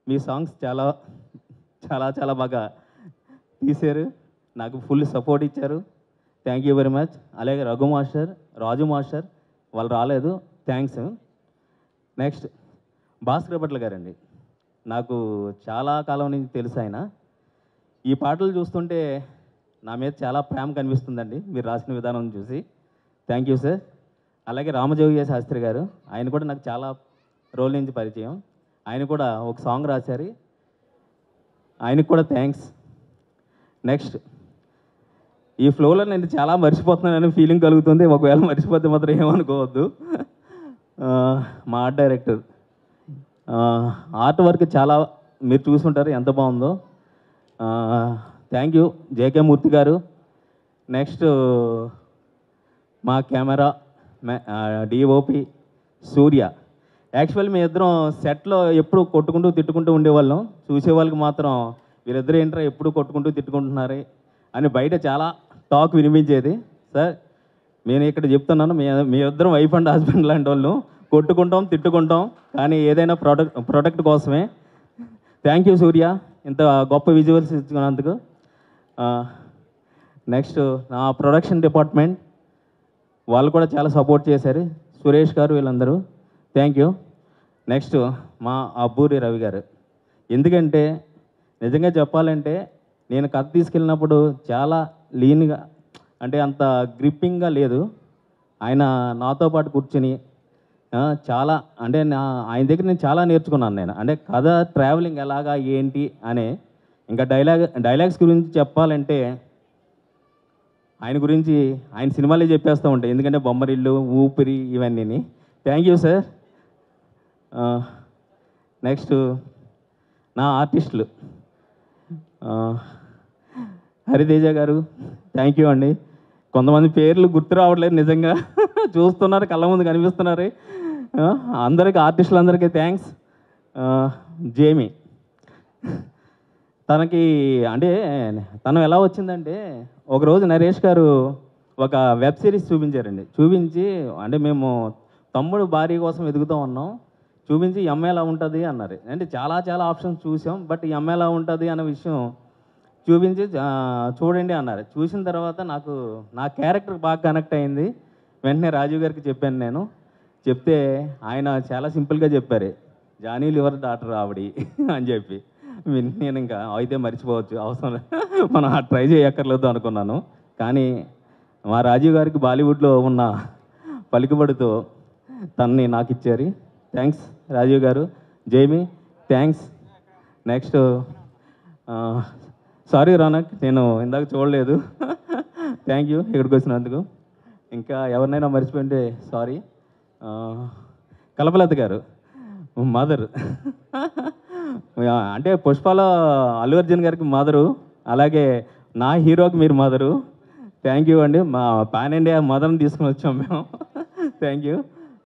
మీ songs చాలా చాలా చాలా బాగా తీశారు నాకు ఫుల్ సపోర్ట్ ఇచ్చారు థ్యాంక్ యూ వెరీ మచ్ అలాగే రఘు మాస్టర్ రాజు మాస్టర్ వాళ్ళు రాలేదు థ్యాంక్స్ నెక్స్ట్ భాస్కర్ భట్ల గారండి నాకు చాలా కాలం నుంచి తెలుసు ఆయన ఈ పాటలు చూస్తుంటే నా మీద చాలా ప్రేమ కనిపిస్తుందండి మీరు రాసిన విధానం చూసి థ్యాంక్ యూ సార్ అలాగే రామజోగి శాస్త్రి గారు ఆయన కూడా నాకు చాలా రోజుల నుంచి పరిచయం ఆయన కూడా ఒక సాంగ్ రాశారు ఆయనకు కూడా థ్యాంక్స్ నెక్స్ట్ ఈ ఫ్లోలో నేను చాలా మర్చిపోతున్నానని ఫీలింగ్ కలుగుతుంది ఒకవేళ మర్చిపోతే మాత్రం ఏమనుకోవద్దు ఆ, మా ఆర్ట్ డైరెక్టర్ ఆర్ట్ వర్క్ చాలా మీరు చూసుంటారు ఎంత బాగుందో థ్యాంక్ యూ జేకే మూర్తి గారు నెక్స్ట్ మా కెమెరా డిఓపి సూర్య యాక్చువల్ మీ ఇద్దరం సెట్లో ఎప్పుడు కొట్టుకుంటూ తిట్టుకుంటూ ఉండేవాళ్ళం చూసే వాళ్ళకి మాత్రం వీళ్ళిద్దరు ఏంట్రా ఎప్పుడు కొట్టుకుంటూ తిట్టుకుంటున్నారు అని బయట చాలా టాక్ వినిపించేది సార్ నేను ఇక్కడ చెప్తున్నాను మీ మీ ఇద్దరం వైఫ్ అండ్ హస్బెండ్ లాంటి వాళ్ళు కొట్టుకుంటాం తిట్టుకుంటాం కానీ ఏదైనా ప్రోడక్ట్ ప్రొడక్ట్ కోసమే థ్యాంక్ యూ సూర్య ఇంత గొప్ప విజువల్స్ ఇచ్చినందుకు నెక్స్ట్ నా ప్రొడక్షన్ డిపార్ట్మెంట్ వాళ్ళు కూడా చాలా సపోర్ట్ చేశారు సురేష్ గారు వీళ్ళందరూ థ్యాంక్ యూ నెక్స్ట్ మా అబ్బూరి రవి గారు ఎందుకంటే నిజంగా చెప్పాలంటే నేను కథ తీసుకెళ్ళినప్పుడు చాలా లీన్గా అంటే అంత గ్రిప్పింగ్గా లేదు ఆయన నాతో పాటు కూర్చుని ఆ, చాలా అంటే నా ఆయన దగ్గర నేను చాలా నేర్చుకున్నాను నేను అంటే కథ ట్రావెలింగ్ ఎలాగా ఏంటి అనే ఇంకా డైలాగ్ డైలాగ్స్ గురించి చెప్పాలంటే ఆయన గురించి ఆయన సినిమాలే చెప్పేస్తూ ఉంటాయి ఎందుకంటే బొమ్మరిల్లు ఊపిరి ఇవన్నీ థ్యాంక్ యూ సార్ నెక్స్ట్ నా ఆర్టిస్టులు ఆ, హరితేజ గారు థ్యాంక్ యూ అండి కొంతమంది పేర్లు గుర్తు రావట్లేదు నిజంగా చూస్తున్నారు కళ్ళ ముందు కనిపిస్తున్నారు ఆ, అందరికీ ఆర్టిస్టులందరికీ థ్యాంక్స్ జేమి తనకి అంటే తను ఎలా వచ్చిందంటే ఒకరోజు నరేష్ గారు ఒక వెబ్ సిరీస్ చూపించారండి చూపించి అంటే మేము తమ్ముడు భార్య కోసం ఎదుగుతూ ఉన్నాం చూపించి ఈ అమ్మాయి ఎలా ఉంటుంది అన్నారు అంటే చాలా చాలా ఆప్షన్స్ చూసాం బట్ ఈ అమ్మాయి ఎలా ఉంటుంది అన్న విషయం చూపించి ఆ, చూడండి అన్నారు చూసిన తర్వాత నాకు నా క్యారెక్టర్ బాగా కనెక్ట్ అయింది వెంటనే రాజీవ్ గారికి చెప్పాను నేను చెప్తే ఆయన చాలా సింపుల్గా చెప్పారు జానీ లివర్ డాక్టర్ ఆవిడి అని చెప్పి విన్- నేను ఇంకా అయితే మర్చిపోవచ్చు అవసరం లేదు. మనం ఆ ట్రై చేయక్కర్లేదు అనుకున్నాను కానీ మా రాజీవ్ గారికి బాలీవుడ్లో ఉన్న పలుకుబడితో తనని నాకు ఇచ్చారు థ్యాంక్స్ రాజీవ్ గారు జైమి థ్యాంక్స్ నెక్స్ట్ సారీ రానక్ నేను ఇందాక చూడలేదు థ్యాంక్ యూ ఇక్కడికి వచ్చినందుకు ఇంకా ఎవరినైనా మర్చిపోయింటే సారీ కలపలత గారు మదర్ అంటే పుష్పలో అల్లు అర్జున్ గారికి మదరు అలాగే నా హీరోకి మీరు మదరు థ్యాంక్ యూ అండి మా పాన్ ఇండియా మదర్ని తీసుకుని వచ్చాం మేము థ్యాంక్ యూ